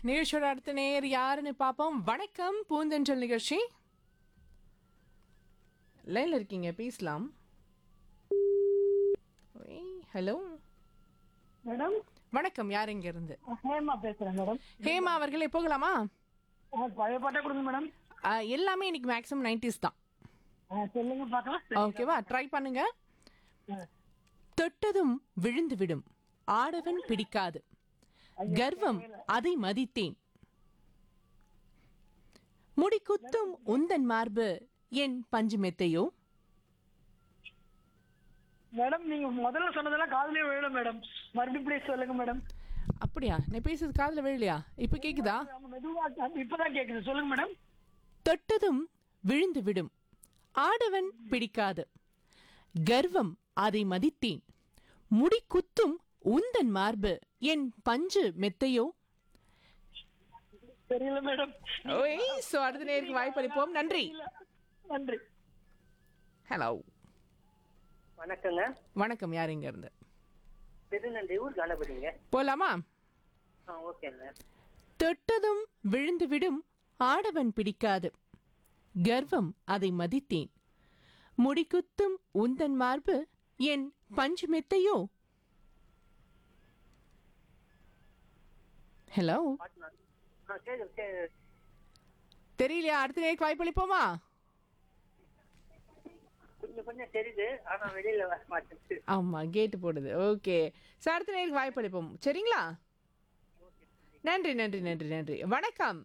நிகழ்ச்சியோட அடுத்த நேர் யாருன்னு பார்ப்போம் வணக்கம் பூந்தென்றல் நிகழ்ச்சி லைன்ல இருக்கீங்க பேசலாம் ஹலோ மேடம் வணக்கம் யார் இங்க இருந்து ஹேமா பேசுறேன் மேடம் ஹேமா அவர்களே போகலாமா ஆ, பழைய பாட்டா கொடுங்க மேடம் ஆ, எல்லாமே இன்னைக்கு மேக்ஸிமம் நைன்டிஸ் தான் ஆ, சொல்லுங்க பார்க்கலாம் ஓகேவா ட்ரை பண்ணுங்க ஆ. தொட்டதும் விழுந்து விடும் ஆடவன் பிடிக்காது கர்வம் அதை மதித்தேன் முடி குத்தும் உந்தன் மார்பு என் பஞ்சு மெத்தையோ மேடம் நீங்க முதல்ல சொன்னதெல்லாம் காதுலயே விழல மேடம் மறுபடியும் please சொல்லுங்க மேடம் அப்படியா நீ பேசுறது காதுல விழலையா இப்ப கேக்குதா ஆமா, மெதுவா அது இப்பதான் கேக்குது சொல்லுங்க மேடம் தொட்டதும் விழுந்து விடும் ஆடவன் பிடிக்காது கர்வம் அதை மதித்தேன் முடி குத்தும் உந்தன் மார்பு என் பஞ்சு மெத்தையோ தெரியல மேடம் ஓய் சோ அடுத்த நேருக்கு வாய்ப்பளிப்போம் நன்றி இல்ல. நன்றி ஹலோ வணக்கங்க வணக்கம் யார் இங்க இருந்து திருநன்றி ஊர் கணபதிங்க போலாமா ஆ ஓகேங்க தொட்டதும் விழுந்து விடும் ஆடவன் பிடிக்காது கர்வம் அதை மதித்தேன் முடிக்குத்தும் உந்தன் மார்பு என் பஞ்சு மெத்தையோ ஹலோ பாட்னா ஆ சரி சரி தெரியலையா அடுத்த நேருக்கு வாய்ப்பளிப்போமா கொஞ்சம் கொஞ்சம் தெரியுது ஆனா வெளியில வர மாட்டேங்குது ஆமா கேட்டு போடுது ஓகே சார் அடுத்த நேருக்கு வாய்ப்பளிப்போம் சரிங்களா நன்றி நன்றி நன்றி நன்றி வணக்கம்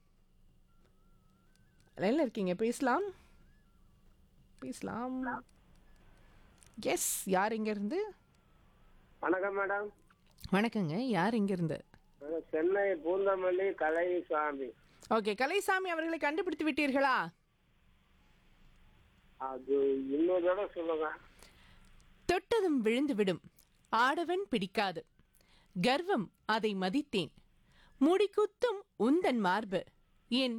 லைன்ல இருக்கீங்க பேசலாம் பேசலாம் எஸ் யார் இங்க இருந்து வணக்கம் மேடம் வணக்கங்க யார் இங்க இருந்து நாங்கள் சென்னை பூந்தமல்லி கலை சுவாமி ஓகே கலைசாமி அவர்களை கண்டுபிடித்து விட்டீர்களா அது இன்னொரு தடவை சொல்லுங்க தொட்டதும் விழுந்து விடும் ஆடவன் பிடிக்காது கர்வம் அதை மதித்தேன் முடிக்குத்தும் உந்தன் மார்பு என்